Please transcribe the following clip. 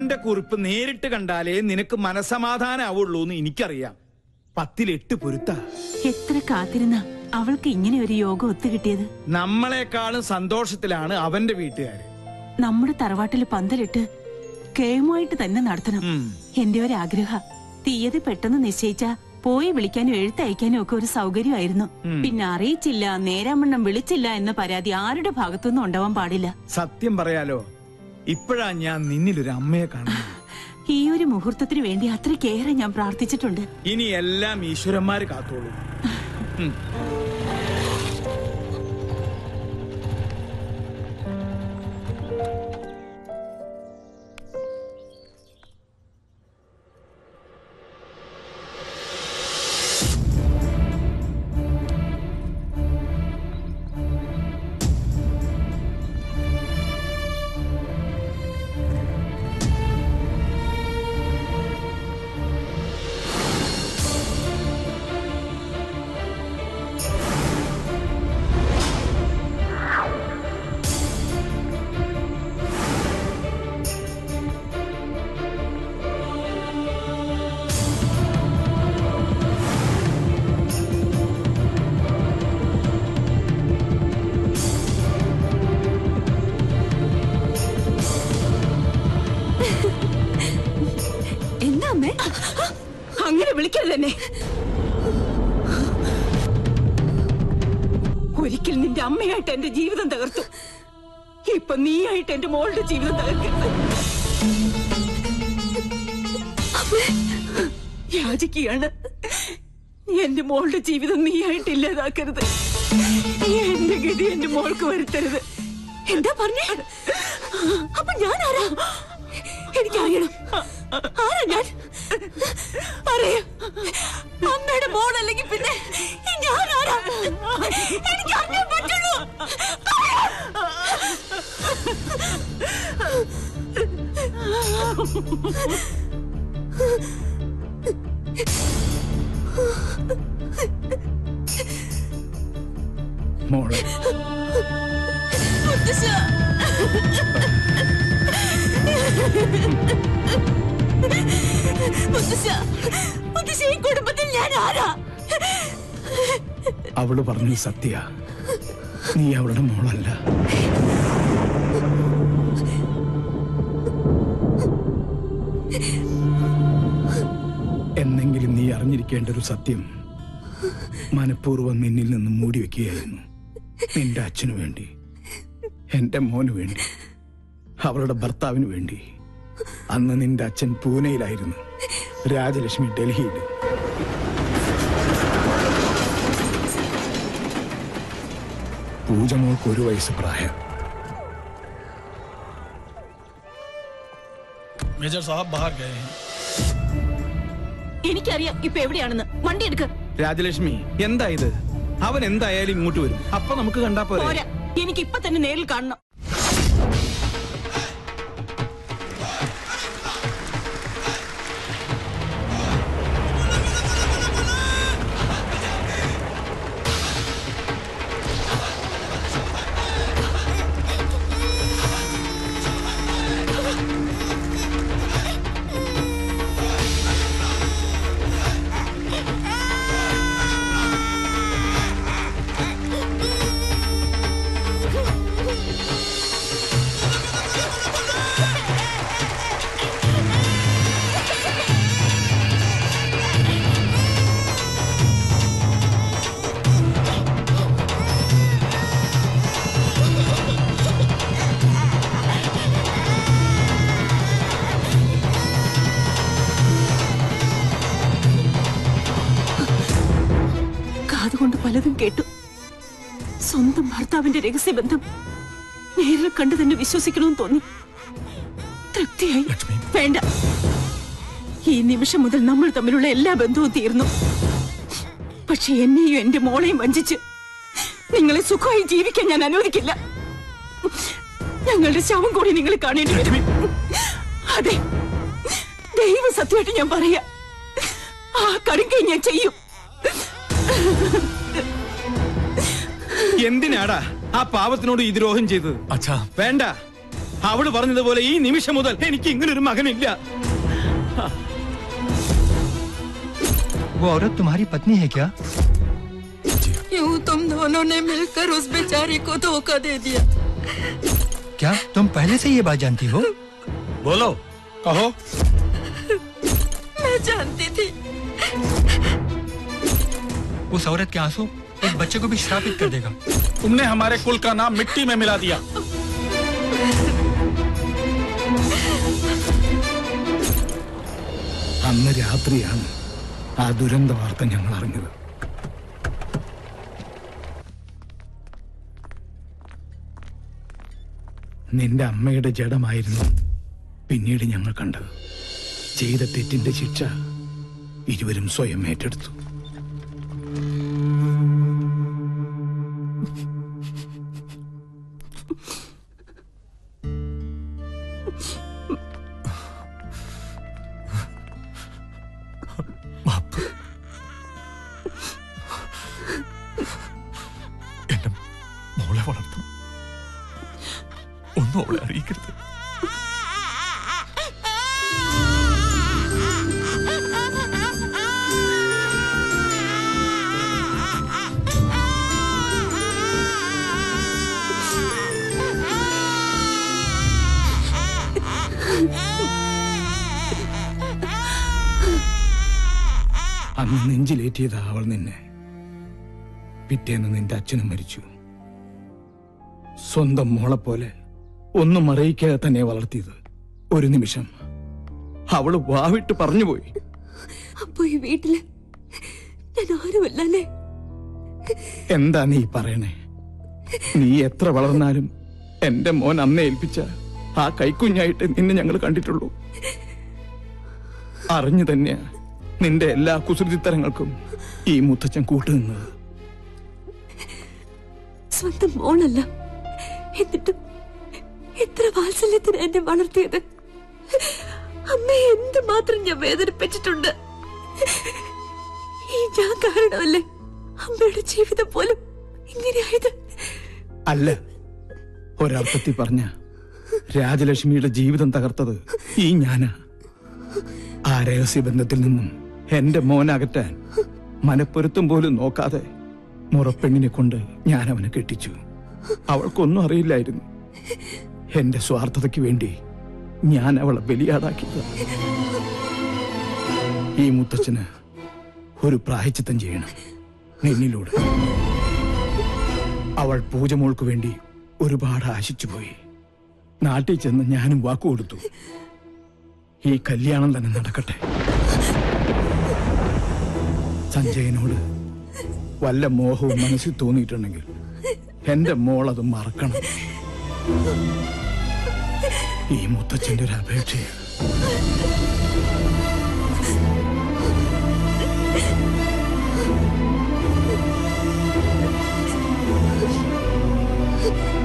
മോളുടെ കുറിപ്പ് നേരിട്ട് കണ്ടാലേ നിനക്ക് മനസമാധാനാവുള്ളൂ എന്ന് എനിക്കറിയാം പത്തിലെട്ട് പൊരുത്ത എത്ര കാത്തിരുന്ന അവൾക്ക് ഇങ്ങനെ ഒരു യോഗം ഒത്തുകിട്ടിയത് നമ്മളെക്കാളും സന്തോഷത്തിലാണ് അവന്റെ വീട്ടുകാര് നമ്മുടെ തറവാട്ടിൽ പന്തലിട്ട് കേവുമായിട്ട് തന്നെ നടത്തണം ഉം. എന്റെ ഒരു ആഗ്രഹ തീയതി പെട്ടെന്ന് നിശ്ചയിച്ച പോയി വിളിക്കാനും എഴുത്തയക്കാനും ഒക്കെ ഒരു സൗകര്യമായിരുന്നു പിന്നെ അറിയിച്ചില്ല നേരാമണ്ണം വിളിച്ചില്ല എന്ന പരാതി ആരുടെ ഭാഗത്തുനിന്നും ഉണ്ടാവാൻ പാടില്ല സത്യം പറയാലോ ഇപ്പോഴാ ഞാൻ നിന്നിലൊരു അമ്മയെ കാണുന്നത് ഈ ഒരു മുഹൂർത്തത്തിന് വേണ്ടി അത്രയ്ക്കേറെ ഞാൻ പ്രാർത്ഥിച്ചിട്ടുണ്ട് ഇനി എല്ലാം ഈശ്വരന്മാര് കാത്തോളൂ ഉം. എന്താ അമ്മേ അങ്ങനെ വിളിക്കരുത് എന്നെ ഒരിക്കൽ നിന്റെ അമ്മയായിട്ട് എന്റെ ജീവിതം തകർത്തു ഇപ്പൊ നീയായിട്ട് എന്റെ മോളുടെ ജീവിതം തകർക്കരുത് യാചിക്കുകയാണ് എന്റെ മോളുടെ ജീവിതം നീയായിട്ട് ഇല്ലാതാക്കരുത് എന്റെ ഗതി എന്റെ മോൾക്ക് വരുത്തരുത് എന്താ പറഞ്ഞേ അപ്പൊ ഞാൻ ആരാ എനിക്കറിയണം ആരാ ഞാൻ പറയാ അമ്മയുടെ മോളല്ലെങ്കിൽ പിന്നെ ഞാൻ ആരാ എനിക്ക് അറിയാൻ പറ്റുള്ളൂ മോളെ ഈ കുടുംബത്തിൽ ഞാൻ ആരാ അവള് പറഞ്ഞു സത്യ നീ അവളുടെ മോളല്ല എന്നെങ്കിലും നീ അറിഞ്ഞിരിക്കേണ്ട ഒരു സത്യം മനഃപൂർവ്വം നിന്നിൽ നിന്നും മൂടി വെക്കുകയായിരുന്നു നിന്റെ അച്ഛനു വേണ്ടി എന്റെ മോനു വേണ്ടി അവളുടെ ഭർത്താവിന് വേണ്ടി അന്ന് നിന്റെ അച്ഛൻ പൂനെയിലായിരുന്നു രാജലക്ഷ്മി ഡൽഹിയിൽ പൂജമോൾക്ക് ഒരു വയസ്സ് പ്രായം मेजर साहब बाहर गए हैं എനിക്കറിയാം ഇപ്പൊ എവിടെയാണെന്ന് വണ്ടി എടുക്ക രാജലക്ഷ്മി എന്താ ഇത് അവൻ എന്തായാലും ഇങ്ങോട്ട് വരും അപ്പൊ നമുക്ക് കണ്ടാ പോരെ പോരാ എനിക്ക് ഇപ്പൊ തന്നെ നേരിൽ കാണണം കാതുകൊണ്ട് പലതും കേട്ടു സ്വന്തം ഭർത്താവിന്റെ രഹസ്യബന്ധം നേരിൽ കണ്ടു തന്നെ വിശ്വസിക്കണമെന്ന് തോന്നി തൃപ്തിയായി വേണ്ട ഈ നിമിഷം മുതൽ നമ്മൾ തമ്മിലുള്ള എല്ലാ ബന്ധവും തീർന്നു പക്ഷെ എന്നെയും എന്റെ മോളെയും വഞ്ചിച്ച് നിങ്ങളെ സുഖമായി ജീവിക്കാൻ ഞാൻ അനുവദിക്കില്ല ഞങ്ങളുടെ ശവം കൂടി നിങ്ങൾ കാണേണ്ടി വരും അതെ ദൈവ സത്യമായിട്ട് ഞാൻ പറയാ ആ കടുങ്കൈ ഞാൻ ചെയ്യും എന്തിനാടാ ആ പാവത്തിനോട് ഈ ദ്രോഹം ചെയ്തത് अच्छा വേണ്ട അവള് പറഞ്ഞതുപോലെ ഈ നിമിഷം മുതൽ എനിക്ക് ഇങ്ങനൊരു മകനില്ല वो औरत तुम्हारी पत्नी है क्या यूं तुम दोनों ने मिलकर उस बेचारी को धोखा दे दिया क्या तुम पहले से ये बात जानती हो बोलो कहो मैं जानती थी उस औरत के आंसू एक बच्चे को भी श्रापित कर देगा तुमने हमारे कुल का नाम मिट्टी में मिला दिया അന്ന് രാത്രിയാണ് ആ ദുരന്ത വാർത്ത ഞങ്ങൾ അറിഞ്ഞത് നിന്റെ അമ്മയുടെ ജഡമായിരുന്നു പിന്നീട് ഞങ്ങൾ കണ്ടത് ചെയ്ത തെറ്റിന്റെ ശിക്ഷ ഇരുവരും സ്വയം ഏറ്റെടുത്തു മാപ്പ് എന്റെ മോളെ വളർത്തും ഒന്നും അവളെ അറിയിക്കരുത് അന്ന് നെഞ്ചിലേറ്റിയതാ അവൾ നിന്നെ പിറ്റേന്ന് നിന്റെ അച്ഛനും മരിച്ചു സ്വന്തം മോളെ പോലെ ഒന്നും അറിയിക്കാതെ തന്നെ വളർത്തിയത് ഒരു നിമിഷം അവള് വാവിട്ട് പറഞ്ഞുപോയി അപ്പൊ ഈ വീട്ടില് ഞാൻ ആരുമല്ലേ എന്താ നീ പറയണേ നീ എത്ര വളർന്നാലും എന്റെ മോൻ അന്ന് ഏൽപ്പിച്ച ആ കൈക്കുഞ്ഞായിട്ട് നിന്നെ ഞങ്ങൾ കണ്ടിട്ടുള്ളൂ അറിഞ്ഞു തന്നെയാ നിന്റെ എല്ലാ കുസൃതിത്തരങ്ങൾക്കും ഈ മുത്തച്ഛൻ കൂട്ടുനിന്നത് സ്വന്തം മോളല്ല എന്നിട്ടും എത്ര വാത്സല്യത്തിന് എന്നെ വളർത്തിയത് അമ്മയെ എന്തുമാത്രം ഞാൻ വേദനിപ്പിച്ചിട്ടുണ്ട് ഈ ഞാൻ കാരണമല്ലേ അമ്മയുടെ ജീവിതം പോലും ഇങ്ങനെയായത് അല്ല ഒരർത്ഥത്തിൽ പറഞ്ഞ രാജലക്ഷ്മിയുടെ ജീവിതം തകർത്തത് ഈ ഞാനാ ആ രഹസ്യബന്ധത്തിൽ നിന്നും എന്റെ മോനകറ്റാൻ മനപ്പൊരുത്തം പോലും നോക്കാതെ മുറപ്പെണ്ണിനെ കൊണ്ട് ഞാൻ അവനെ കെട്ടിച്ചു അവൾക്കൊന്നും അറിയില്ലായിരുന്നു എന്റെ സ്വാർത്ഥതയ്ക്ക് വേണ്ടി ഞാൻ അവളെ ബലിയാടാക്കിയത് ഈ മുത്തച്ഛന് ഒരു പ്രായച്ചിത്തം ചെയ്യണം നിന്നിലൂടെ അവൾ പൂജമോൾക്ക് വേണ്ടി ഒരുപാട് ആശിച്ചു പോയി നാട്ടിൽ ചെന്ന് ഞാനും വാക്കു കൊടുത്തു ഈ കല്യാണം തന്നെ നടക്കട്ടെ സഞ്ജയനോട് വല്ല മോഹവും മനസ്സിൽ തോന്നിയിട്ടുണ്ടെങ്കിൽ എന്റെ മോൾ അത് മറക്കണം ഈ മുത്തച്ഛന്റെ ഒരു അപേക്ഷയാണ് ആ